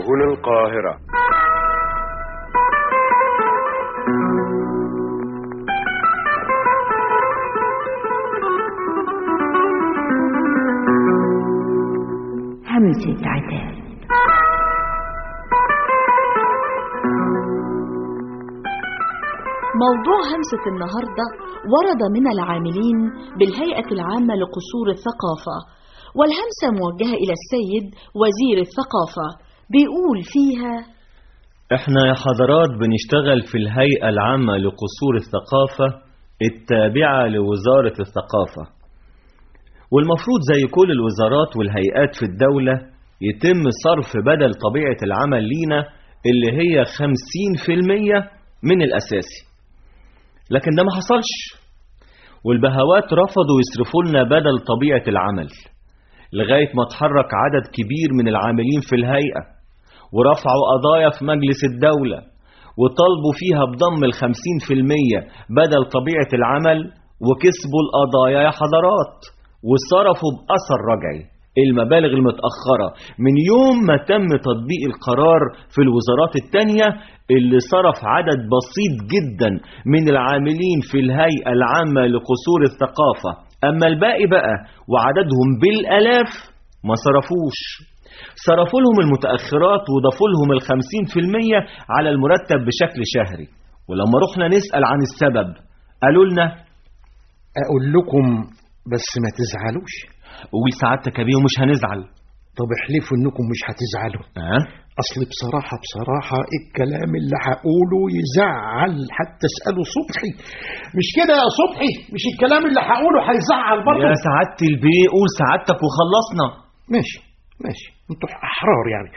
هنا القاهرة همسة عتاب موضوع همسة النهاردة ورد من العاملين بالهيئة العامة لقصور الثقافة والهمسة موجهة إلى السيد وزير الثقافة بيقول فيها احنا يا حضرات بنشتغل في الهيئة العامة لقصور الثقافة التابعة لوزارة الثقافة والمفروض زي كل الوزارات والهيئات في الدولة يتم صرف بدل طبيعة العمل لينا اللي هي 50% من الأساسي لكن ده ما حصلش والبهوات رفضوا يصرفوا لنا بدل طبيعة العمل لغاية ما اتحرك عدد كبير من العاملين في الهيئة ورفعوا قضايا في مجلس الدولة وطالبوا فيها بضم الخمسين في المية بدل طبيعة العمل وكسبوا القضايا يا حضرات وصرفوا بأثر رجعي المبالغ المتأخرة من يوم ما تم تطبيق القرار في الوزارات التانية اللي صرف عدد بسيط جدا من العاملين في الهيئة العامة لقصور الثقافة أما الباقي بقى وعددهم بالألاف ما صرفوش صرفوا لهم المتأخرات وضافوا لهم الخمسين في المية على المرتب بشكل شهري ولما رحنا نسأل عن السبب قالوا لنا اقول لكم بس ما تزعلوش قول سعادتك يا بيه ومش هنزعل طب احلفوا انكم مش هتزعلوا ها اصل بصراحة بصراحة الكلام اللي هقوله يزعل حتى اسأله صبحي مش كده يا صبحي مش الكلام اللي هقوله هيزعل برضه يا سعادة البيه قول سعادتك وخلصنا ماشي ماشي انتوا احرار يعني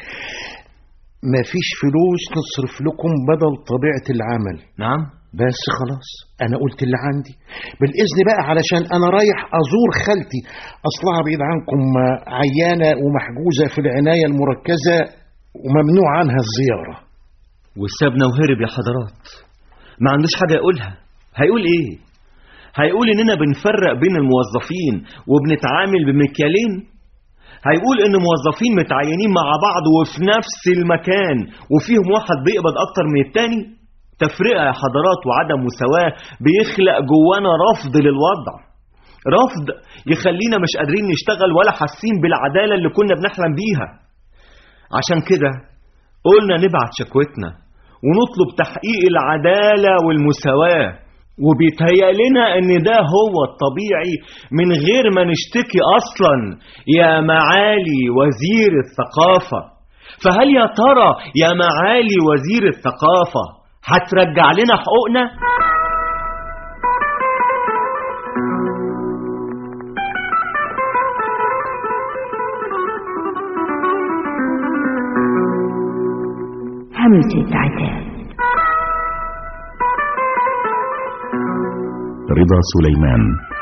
مفيش فلوس نصرف لكم بدل طبيعة العمل نعم بس خلاص انا قلت اللي عندي بالاذن بقى علشان انا رايح ازور خالتي اصلها بعيد عنكم عيانه ومحجوزه في العنايه المركزه وممنوع عنها الزياره وسابنا وهرب يا حضرات ما عندوش حاجة يقولها هيقول ايه هيقول اننا بنفرق بين الموظفين وبنتعامل بمكيالين هيقول ان موظفين متعينين مع بعض وفي نفس المكان وفيهم واحد بيقبض اكتر من التاني تفرقة يا حضرات وعدم مساواة بيخلق جوانا رفض للوضع رفض يخلينا مش قادرين نشتغل ولا حاسين بالعدالة اللي كنا بنحلم بيها عشان كده قلنا نبعت شكوتنا ونطلب تحقيق العدالة والمساواة وبيتهيأ لنا ان ده هو الطبيعي من غير ما نشتكي اصلا يا معالي وزير الثقافة فهل يا ترى يا معالي وزير الثقافة هترجع لنا حقوقنا همسة عتاب رضا سليمان